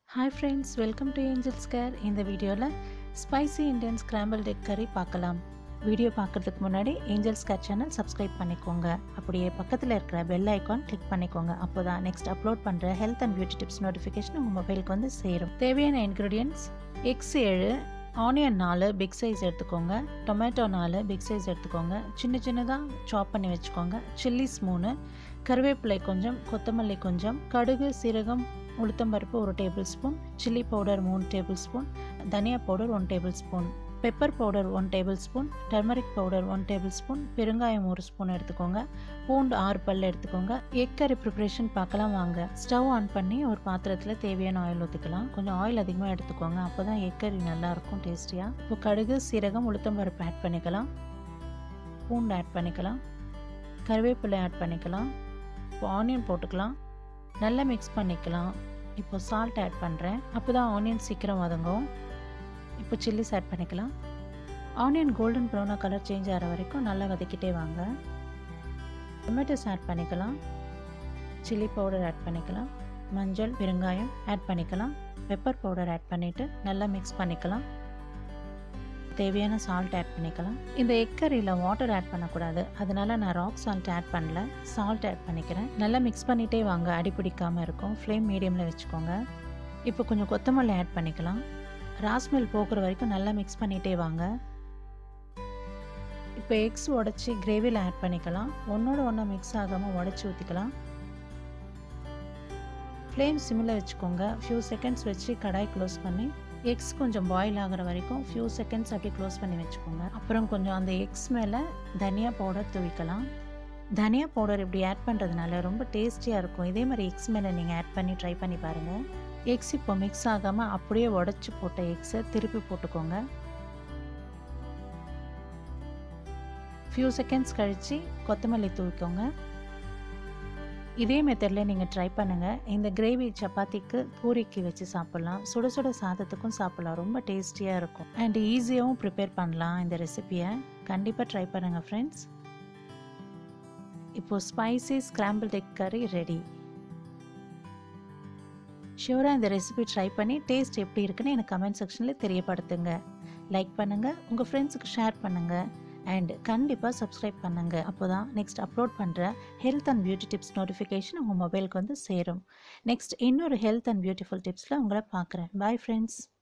hi friends welcome to angels care இந்த வீடியோவில் spicy Indian scramble egg கறி பார்க்கலாம் வீடியோ பார்க்குறதுக்கு முன்னாடி ஏஞ்சல்ஸ் கேர் சேனல் சப்ஸ்கிரைப் பண்ணிக்கோங்க அப்படியே பக்கத்தில் இருக்கிற பெல் ஐக்கான் கிளிக் பண்ணிக்கோங்க அப்போ தான் நெக்ஸ்ட் அப்லோட் பண்ணுற health and beauty tips notification உங்கள் மொபைலுக்கு வந்து சேரும் தேவையான இன்க்ரீடியன்ஸ் எக்ஸ் ஏழு ஆனியன் நாலு பிக் சைஸ் எடுத்துக்கோங்க டொமேட்டோ நாலு பிக் சைஸ் எடுத்துக்கோங்க சின்ன சின்னதாக சாப் பண்ணி வச்சுக்கோங்க சில்லிஸ் மூணு கருவேப்பிலை கொஞ்சம் கொத்தமல்லி கொஞ்சம் கடுகு சீரகம் உளுத்தம்பருப்பு ஒரு டேபிள் ஸ்பூன் சில்லி பவுடர் மூணு டேபிள் ஸ்பூன் தனியா powder one table spoon pepper powder one table spoon turmeric powder one table spoon பெருங்காயம் ஒரு ஸ்பூன் எடுத்துக்கோங்க பூண்டு ஆறு பல் எடுத்துக்கோங்க எக் கறி ப்ரிப்ரேஷன் பார்க்கலாம் வாங்க ஸ்டவ் ஆன் பண்ணி ஒரு பாத்திரத்தில் தேவையான ஆயில் ஊற்றிக்கலாம் கொஞ்சம் ஆயில் அதிகமாக எடுத்துக்கோங்க அப்போ தான் எக் கறி நல்லாயிருக்கும் டேஸ்டியாக இப்போ கடுகு சீரகம் உளுத்தம்பருப்பு ஆட் பண்ணிக்கலாம் பூண்டு ஆட் பண்ணிக்கலாம் கருவேப்பிலை ஆட் பண்ணிக்கலாம் இப்போ ஆனியன் போட்டுக்கலாம் நல்லா மிக்ஸ் பண்ணிக்கலாம் இப்போ சால்ட் ஆட் பண்ணுறேன் அப்போ தான் ஆனியன் சீக்கிரம் வதங்கும் இப்போ சில்லிஸ் ஆட் பண்ணிக்கலாம் ஆனியன் கோல்டன் ப்ரௌனாக கலர் சேஞ்ச் ஆகிற வரைக்கும் நல்லா வதக்கிட்டே வாங்க டொமேட்டோஸ் ஆட் பண்ணிக்கலாம் சில்லி பவுடர் ஆட் பண்ணிக்கலாம் மஞ்சள் பெருங்காயம் ஆட் பண்ணிக்கலாம் பெப்பர் பவுடர் ஆட் பண்ணிவிட்டு நல்லா மிக்ஸ் பண்ணிக்கலாம் தேவையான சால்ட் ஆட் பண்ணிக்கலாம் இந்த எக் கறியில் வாட்டர் ஆட் பண்ணக்கூடாது அதனால நான் ராக் சால்ட் ஆட் பண்ணல சால்ட் ஆட் பண்ணிக்கிறேன் நல்லா மிக்ஸ் பண்ணிகிட்டே வாங்க அடி பிடிக்காமல் இருக்கும் ஃப்ளேம் மீடியமில் வச்சுக்கோங்க இப்போ கொஞ்சம் கொத்தமல்லி ஆட் பண்ணிக்கலாம் ராஸ்மெல் போக்குற வரைக்கும் நல்லா மிக்ஸ் பண்ணிகிட்டே வாங்க இப்போ எக்ஸ் உடச்சி கிரேவியில் ஆட் பண்ணிக்கலாம் ஒன்றோட ஒன்றா மிக்ஸ் ஆகாமல் உடச்சி ஊற்றிக்கலாம் ஃப்ளேம் சிம்மில் வச்சுக்கோங்க ஃபியூ செகண்ட்ஸ் வச்சு கடாய் க்ளோஸ் பண்ணி எக்ஸ் கொஞ்சம் பாயில் ஆகிற வரைக்கும் ஃபியூ செகண்ட்ஸ் அப்படியே க்ளோஸ் பண்ணி வச்சுக்கோங்க அப்புறம் கொஞ்சம் அந்த எக்ஸ் மேலே தனியா பவுடர் துவிக்கலாம் தனியா பவுடர் இப்படி ஆட் பண்ணுறதுனால ரொம்ப டேஸ்டியாக இருக்கும் இதே மாதிரி எக்ஸ் மேலே நீங்கள் ஆட் பண்ணி ட்ரை பண்ணி பாருங்கள் எக்ஸ் இப்போ மிக்ஸ் ஆகாமல் அப்படியே உடச்சி போட்ட எக்ஸை திருப்பி போட்டுக்கோங்க ஃபியூ செகண்ட்ஸ் கழித்து கொத்தமல்லி தூவிக்கோங்க இதே மெத்தடில் நீங்கள் ட்ரை பண்ணுங்கள் இந்த கிரேவி சப்பாத்திக்கு பூரிக்கு வச்சு சாப்பிட்லாம் சுட சுட சாதத்துக்கும் சாப்பிட்லாம் ரொம்ப டேஸ்டியாக இருக்கும் அண்ட் ஈஸியாகவும் ப்ரிப்பேர் பண்ணலாம் இந்த ரெசிப்பியை கண்டிப்பாக ட்ரை பண்ணுங்கள் ஃப்ரெண்ட்ஸ் இப்போது spicy scramble egg curry ready ஷியூராக இந்த ரெசிபி ட்ரை பண்ணி டேஸ்ட் எப்படி இருக்குன்னு எனக்கு கமெண்ட் செக்ஷனில் தெரியப்படுத்துங்க லைக் பண்ணுங்கள் உங்கள் ஃப்ரெண்ட்ஸுக்கு ஷேர் பண்ணுங்கள் அண்ட் கண்டிப்பாக சப்ஸ்கிரைப் பண்ணுங்கள் அப்போ தான் நெக்ஸ்ட் அப்லோட் பண்ணுற health and beauty tips notification உங்கள் மொபைலுக்கு வந்து சேரும் நெக்ஸ்ட் இன்னொரு ஹெல்த் அண்ட் பியூட்டிஃபுல் டிப்ஸில் உங்களை பார்க்குறேன் பாய் ஃப்ரெண்ட்ஸ்